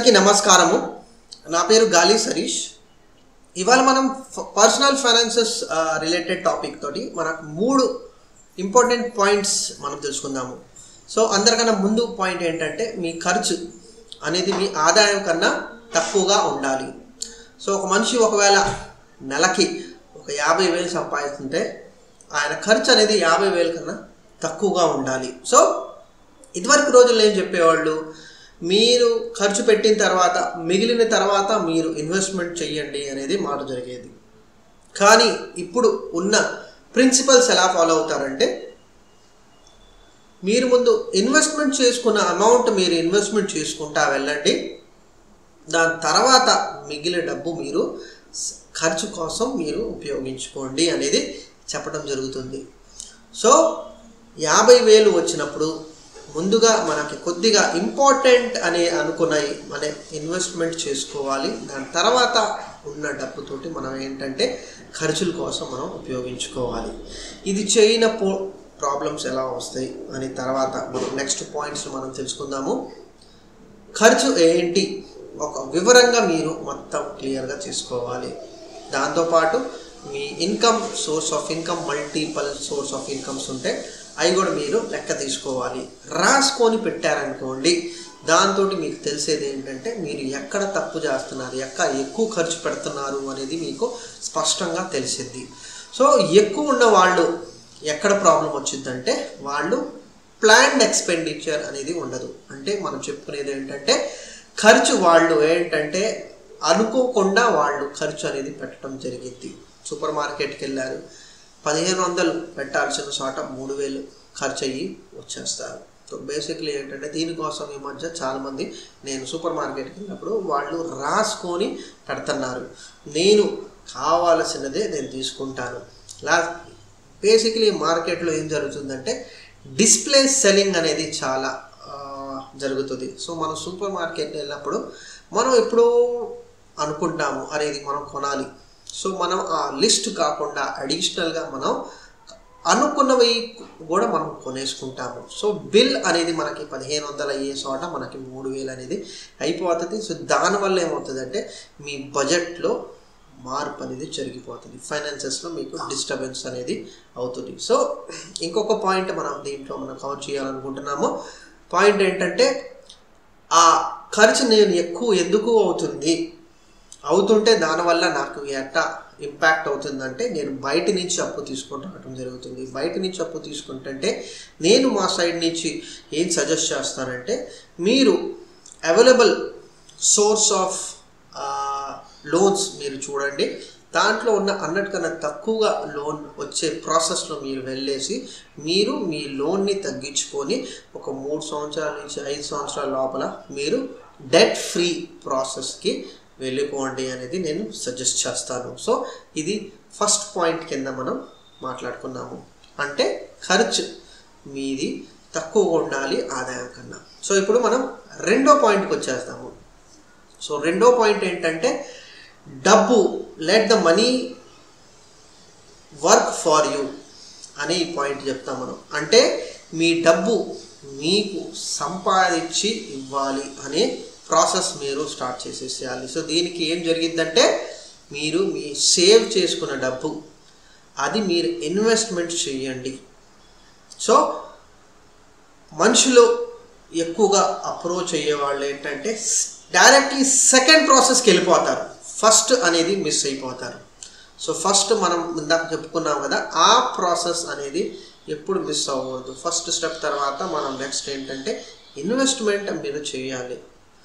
అందరికీ నమస్కారము నా పేరు గాలి సరీష్ ఇవాళ మనం పర్సనల్ ఫైనాన్సెస్ రిలేటెడ్ టాపిక్ తోటి మనకు మూడు ఇంపార్టెంట్ పాయింట్స్ మనం తెలుసుకుందాము సో అందరికన్నా ముందు పాయింట్ ఏంటంటే మీ ఖర్చు అనేది మీ ఆదాయం కన్నా తక్కువగా ఉండాలి సో ఒక మనిషి ఒకవేళ నెలకి ఒక యాభై వేలు సంపాదిస్తుంటే ఆయన ఖర్చు అనేది యాభై వేల కన్నా తక్కువగా ఉండాలి సో ఇదివరకు రోజుల్లో ఏం చెప్పేవాళ్ళు మీరు ఖర్చు పెట్టిన తర్వాత మిగిలిన తర్వాత మీరు ఇన్వెస్ట్మెంట్ చెయ్యండి అనేది మాట జరిగేది కానీ ఇప్పుడు ఉన్న ప్రిన్సిపల్స్ ఎలా ఫాలో అవుతారంటే మీరు ముందు ఇన్వెస్ట్మెంట్ చేసుకున్న అమౌంట్ మీరు ఇన్వెస్ట్మెంట్ చేసుకుంటా వెళ్ళండి దాని తర్వాత మిగిలిన డబ్బు మీరు స- ఖర్చు కోసం మీరు ఉపయోగించుకోండి అనేది చెప్పడం జరుగుతుంది సో యాభై వేలు వచ్చినప్పుడు ముందుగా మనకి కొద్దిగా ఇంపార్టెంట్ అని అనుకున్నాయి మన ఇన్వెస్ట్మెంట్ చేసుకోవాలి దాని తర్వాత ఉన్న డబ్బుతోటి మనం ఏంటంటే ఖర్చుల కోసం మనం ఉపయోగించుకోవాలి ఇది చేయనప్పుడు ప్రాబ్లమ్స్ ఎలా వస్తాయి అని తర్వాత మనం నెక్స్ట్ పాయింట్స్ మనం తెలుసుకుందాము ఖర్చు ఏంటి ఒక వివరంగా మీరు మొత్తం క్లియర్గా చేసుకోవాలి దాంతోపాటు మీ income source of income multiple source of incomes ఉంటే అవి కూడా మీరు లెక్క తీసుకోవాలి రాసుకొని పెట్టారనుకోండి దాంతో మీకు తెలిసేది ఏంటంటే మీరు ఎక్కడ తప్పు చేస్తున్నారు ఎక్కడ ఎక్కువ ఖర్చు పెడుతున్నారు అనేది మీకు స్పష్టంగా తెలిసిద్ది సో ఎక్కువ ఉన్న వాళ్ళు ఎక్కడ ప్రాబ్లం వచ్చిందంటే వాళ్ళు ప్లాన్డ్ ఎక్స్పెండిచర్ అనేది ఉండదు అంటే మనం చెప్పుకునేది ఏంటంటే ఖర్చు వాళ్ళు ఏంటంటే అనుకోకుండా వాళ్ళు ఖర్చు అనేది పెట్టడం జరిగింది సూపర్ మార్కెట్కి వెళ్ళారు పదిహేను వందలు పెట్టాల్సిన చోట మూడు వేలు ఖర్చు అయ్యి వచ్చేస్తారు సో బేసిక్లీ ఏంటంటే దీనికోసం ఈ మధ్య చాలామంది నేను సూపర్ మార్కెట్కి వెళ్ళినప్పుడు వాళ్ళు రాసుకొని పెడుతున్నారు నేను కావాల్సినదే నేను తీసుకుంటాను లా బేసిక్లీ మార్కెట్లో ఏం జరుగుతుందంటే డిస్ప్లే సెల్లింగ్ అనేది చాలా ఆ, జరుగుతుంది సో మనం సూపర్ మార్కెట్ వెళ్ళినప్పుడు మనం ఎప్పుడో అనుకుంటాము అరే ఇది మనం కొనాలి సో మనం ఆ లిస్ట్ కాకుండా అడిషనల్గా మనం అనుకున్నవి కూడా మనం కొనేసుకుంటాము సో బిల్ అనేది మనకి పదిహేను వందలు అయ్యే చోట మనకి మూడు వేలు అనేది అయిపోతుంది సో దానివల్ల ఏమవుతుందంటే మీ బడ్జెట్లో మార్పు అనేది జరిగిపోతుంది ఫైనాన్సెస్లో మీకు డిస్టర్బెన్స్ అనేది అవుతుంది సో ఇంకొక పాయింట్ మనం దీంట్లో మనం కవర్ చేయాలనుకుంటున్నాము పాయింట్ ఏంటంటే ఆ ఖర్చు నేను ఎక్కువ ఎందుకు అవుతుంది అవుతుంటే దానివల్ల నాకు ఎట్టా ఇంపాక్ట్ అవుతుందంటే నేను బయట నుంచి అప్పు తీసుకొని రావడం జరుగుతుంది బయట నుంచి అప్పు తీసుకుంటుంటే నేను మా సైడ్ నుంచి ఏం సజెస్ట్ చేస్తానంటే మీరు అవైలబుల్ సోర్స్ ఆఫ్ లోన్స్ మీరు చూడండి దాంట్లో ఉన్న అన్నటికన్నా తక్కువగా లోన్ వచ్చే ప్రాసెస్లో మీరు వెళ్ళేసి మీరు మీ లోన్ని తగ్గించుకొని ఒక మూడు సంవత్సరాల నుంచి ఐదు సంవత్సరాల లోపల మీరు డెట్ ఫ్రీ ప్రాసెస్కి వెళ్ళిపోండి అనేది నేను సజెస్ట్ చేస్తాను సో ఇది ఫస్ట్ పాయింట్ కింద మనం మాట్లాడుకున్నాము అంటే ఖర్చు మీది తక్కువగా ఉండాలి ఆదాయం కన్నా సో ఇప్పుడు మనం రెండో పాయింట్కి వచ్చేస్తాము సో రెండో పాయింట్ ఏంటంటే డబ్బు let the money work for you అనే ఈ పాయింట్ చెప్తాం మనం అంటే మీ డబ్బు మీకు సంపాదించి ఇవ్వాలి అనే ప్రాసెస్ మీరు స్టార్ట్ చేసేసేయాలి సో దీనికి ఏం జరిగిద్దంటే మీరు మీ సేవ్ చేసుకున్న డబ్బు అది మీరు ఇన్వెస్ట్మెంట్ చేయండి సో మనుషులు ఎక్కువగా అప్రోచ్ అయ్యే వాళ్ళు ఏంటంటే డైరెక్ట్లీ సెకండ్ ప్రాసెస్కి వెళ్ళిపోతారు ఫస్ట్ అనేది మిస్ అయిపోతారు సో ఫస్ట్ మనం ఇందాక చెప్పుకున్నాం కదా ఆ ప్రాసెస్ అనేది ఎప్పుడు మిస్ అవ్వకూడదు ఫస్ట్ స్టెప్ తర్వాత మనం నెక్స్ట్ ఏంటంటే ఇన్వెస్ట్మెంట్ మీరు చేయాలి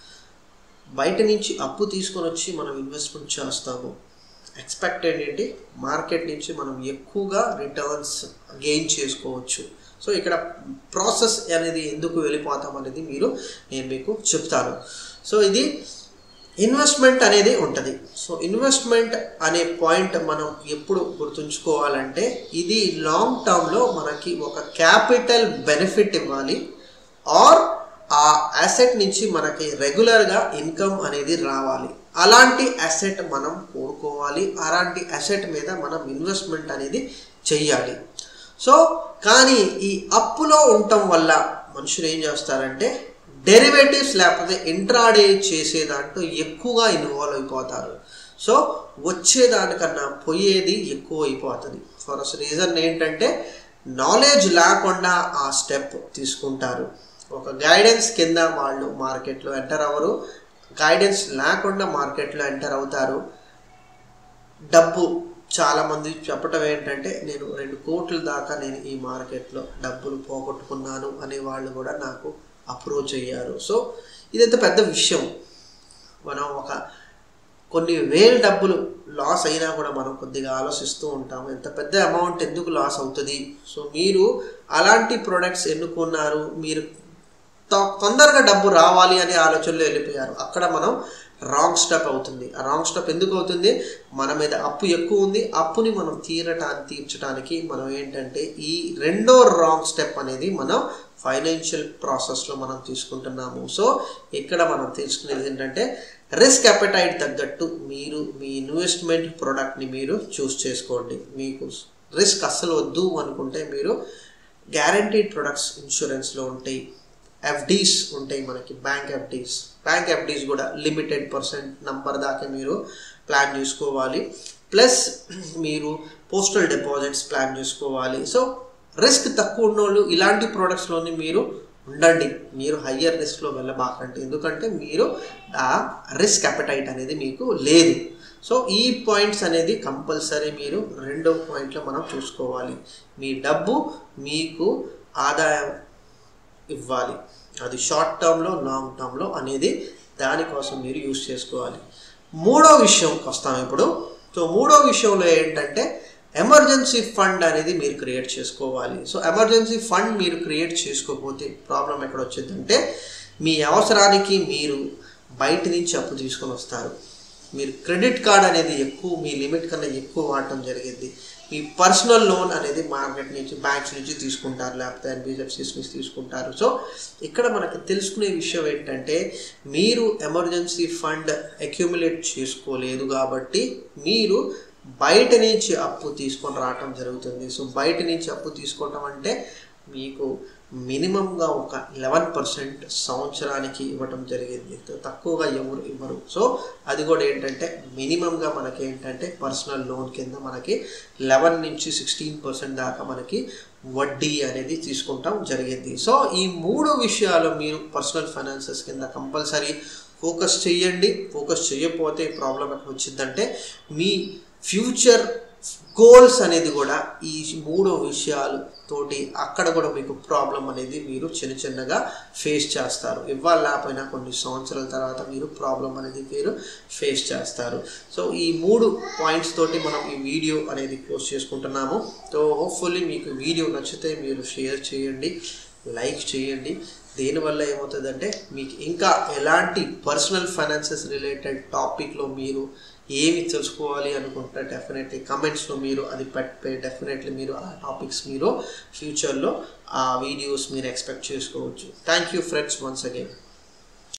బయట నుంచి అప్పు తీసుకొని వచ్చి మనం ఇన్వెస్ట్మెంట్ చేస్తాము ఎక్స్పెక్టెడ్ ఏంటి మార్కెట్ నుంచి మనం ఎక్కువగా రిటర్న్స్ గెయిన్ చేసుకోవచ్చు సో ఇక్కడ ప్రాసెస్ అనేది ఎందుకు వెళ్ళిపోతాం అనేది మీరు నేను మీకు చెప్తాను సో ఇది ఇన్వెస్ట్మెంట్ అనేది ఉంటుంది సో ఇన్వెస్ట్మెంట్ అనే పాయింట్ మనం ఎప్పుడు గుర్తుంచుకోవాలంటే ఇది లాంగ్ టర్మ్లో మనకి ఒక క్యాపిటల్ బెనిఫిట్ ఇవ్వాలి ఆర్ ఆ అసెట్ నుంచి మనకి రెగ్యులర్గా ఇన్కమ్ అనేది రావాలి అలాంటి అసెట్ మనం కోరుకోవాలి అలాంటి అసెట్ మీద మనం ఇన్వెస్ట్మెంట్ అనేది చెయ్యాలి సో కానీ ఈ అప్పులో ఉండటం వల్ల మనుషులు ఏం చేస్తారంటే డెరివేటివ్స్ లేకపోతే ఇంట్రాడే చేసే దాంట్లో ఎక్కువగా ఇన్వాల్వ్ అయిపోతారు సో వచ్చేదానికన్నా పోయేది ఎక్కువ అయిపోతుంది ఫర్ రీజన్ ఏంటంటే నాలెడ్జ్ లేకుండా ఆ స్టెప్ తీసుకుంటారు ఒక గైడెన్స్ కింద వాళ్ళు మార్కెట్లో ఎంటర్ అవ్వరు గైడెన్స్ లేకుండా మార్కెట్లో ఎంటర్ అవుతారు డబ్బు చాలామంది చెప్పటం ఏంటంటే నేను రెండు కోట్ల దాకా నేను ఈ మార్కెట్లో డబ్బులు పోగొట్టుకున్నాను అనే వాళ్ళు కూడా నాకు అప్రోచ్ అయ్యారు సో ఇదంత పెద్ద విషయం మనం ఒక కొన్ని వేల డబ్బులు లాస్ అయినా కూడా మనం కొద్దిగా ఆలోచిస్తూ ఉంటాము ఎంత పెద్ద అమౌంట్ ఎందుకు లాస్ అవుతుంది సో మీరు అలాంటి ప్రొడక్ట్స్ ఎన్నుకున్నారు మీరు తొ- తొందరగా డబ్బు రావాలి అనే ఆలోచనలో వెళ్ళిపోయారు అక్కడ మనం రాంగ్ స్టెప్ అవుతుంది ఆ రాంగ్ స్టెప్ ఎందుకు అవుతుంది మన మీద అప్పు ఎక్కువ ఉంది అప్పుని మనం తీరటానికి తీర్చడానికి మనం ఏంటంటే ఈ రెండో రాంగ్ స్టెప్ అనేది మనం ఫైనాన్షియల్ ప్రాసెస్లో మనం తీసుకుంటున్నాము సో ఇక్కడ మనం తెలుసుకునేది ఏంటంటే రిస్క్ అపెటైట్ తగ్గట్టు మీరు మీ ఇన్వెస్ట్మెంట్ ప్రోడక్ట్ని మీరు చూస్ చేసుకోండి మీకు రిస్క్ అస్సలు వద్దు అనుకుంటే మీరు గ్యారంటీడ్ ప్రొడక్ట్స్ ఇన్సూరెన్స్లో ఉంటాయి ఎఫ్డీస్ ఉంటాయి మనకి బ్యాంక్ ఎఫ్డీస్ బ్యాంక్ ఎఫ్డీస్ కూడా లిమిటెడ్ పర్సెంట్ నంబర్ దాకా మీరు ప్లాన్ చేసుకోవాలి ప్లస్ మీరు పోస్టల్ డిపాజిట్స్ ప్లాన్ చేసుకోవాలి సో రిస్క్ తక్కువ ఉన్నోళ్ళు ఇలాంటి ప్రోడక్ట్స్లోని మీరు ఉండండి మీరు హయ్యర్ రిస్క్లో వెళ్ళబాకండి ఎందుకంటే మీరు ఆ రిస్క్ అపెటైట్ అనేది మీకు లేదు సో ఈ పాయింట్స్ అనేది కంపల్సరీ మీరు రెండో పాయింట్లో మనం చూసుకోవాలి మీ డబ్బు మీకు ఆదాయం ఇవ్వాలి అది షార్ట్ టర్మ్లో లాంగ్ టర్మ్లో అనేది దానికోసం మీరు యూస్ చేసుకోవాలి మూడో విషయంకి వస్తాం ఇప్పుడు సో మూడో విషయంలో ఏంటంటే ఎమర్జెన్సీ ఫండ్ అనేది మీరు క్రియేట్ చేసుకోవాలి సో ఎమర్జెన్సీ ఫండ్ మీరు క్రియేట్ చేసుకోకపోతే ప్రాబ్లం ఎక్కడ వచ్చిందంటే మీ అవసరానికి మీరు బయట నుంచి అప్పు తీసుకొని వస్తారు మీరు క్రెడిట్ కార్డ్ అనేది ఎక్కువ మీ లిమిట్ కన్నా ఎక్కువ వాడటం జరిగింది మీ పర్సనల్ లోన్ అనేది మార్కెట్ నుంచి బ్యాంక్స్ నుంచి తీసుకుంటారు లేకపోతే ఎన్బిఎఫ్సిస్ నుంచి తీసుకుంటారు సో ఇక్కడ మనకి తెలుసుకునే విషయం ఏంటంటే మీరు ఎమర్జెన్సీ ఫండ్ అక్యుములేట్ చేసుకోలేదు కాబట్టి మీరు బయట నుంచి అప్పు తీసుకొని రావటం జరుగుతుంది సో బయట నుంచి అప్పు తీసుకోవటం అంటే మీకు మినిమంగా ఒక లెవెన్ పర్సెంట్ సంవత్సరానికి ఇవ్వటం జరిగింది త- తక్కువగా ఎవరు ఇవ్వరు సో అది కూడా ఏంటంటే మినిమంగా మనకి ఏంటంటే పర్సనల్ లోన్ కింద మనకి లెవెన్ నుంచి సిక్స్టీన్ పర్సెంట్ దాకా మనకి వడ్డీ అనేది తీసుకుంటాం జరిగింది సో ఈ మూడు విషయాలు మీరు పర్సనల్ ఫైనాన్సెస్ కింద కంపల్సరీ ఫోకస్ చేయండి ఫోకస్ చేయకపోతే ప్రాబ్లం ఎక్కడ వచ్చిందంటే మీ ఫ్యూచర్ గోల్స్ అనేది కూడా ఈ మూడు విషయాలు తోటి అక్కడ కూడా మీకు ప్రాబ్లం అనేది మీరు చిన్న చిన్నగా ఫేస్ చేస్తారు ఇవ్వాలి లేకపోయినా కొన్ని సంవత్సరాల తర్వాత మీరు ప్రాబ్లం అనేది మీరు ఫేస్ చేస్తారు సో ఈ మూడు పాయింట్స్ తోటి మనం ఈ వీడియో అనేది క్లోజ్ చేసుకుంటున్నాము సో హోప్ఫుల్లీ మీకు వీడియో నచ్చితే మీరు షేర్ చేయండి లైక్ చేయండి దీనివల్ల ఏమవుతుందంటే మీకు ఇంకా ఎలాంటి పర్సనల్ ఫైనాన్సెస్ రిలేటెడ్ టాపిక్లో మీరు ఏమి తెలుసుకోవాలి అనుకుంటే డెఫినెట్లీ కమెంట్స్లో మీరు అది పెట్టే డెఫినెట్లీ మీరు ఆ టాపిక్స్ మీరు ఫ్యూచర్లో ఆ వీడియోస్ మీరు ఎక్స్పెక్ట్ చేసుకోవచ్చు thank you friends once again